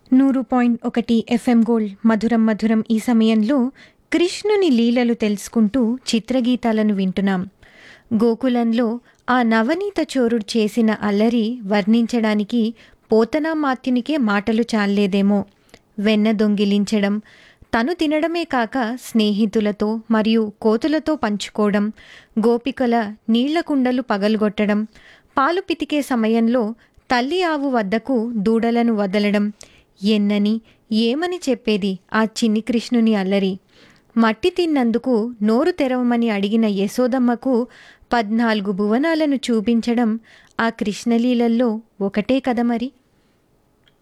నూరు పాయింట్ ఒకటి FM gold మధురం మధురం ఈ సమయంలో కృష్ణుని లీలలు తెలుసుకుంటూ చిత్రగీతాలను వింటున్నాం గోకులంలో ఆ నవనీత చోరుడు చేసిన అల్లరి వర్ణించడానికి పోతనామాత్యునికే మాటలు చాలేదేమో వెన్న దొంగిలించడం తను తినడమే కాక స్నేహితులతో మరియు కోతులతో పంచుకోవడం గోపికల నీళ్ల కుండలు పగలగొట్టడం పాలు పితికే సమయంలో తల్లి ఆవు వద్దకు దూడలను వదలడం ఎన్నని ఏమని చెప్పేది ఆ చిన్ని కృష్ణుని అల్లరి మట్టి తిన్నందుకు నోరు తెరవమని అడిగిన యశోదమ్మకు పద్నాలుగు భువనాలను చూపించడం ఆ కృష్ణలీలల్లో ఒకటే కదా మరి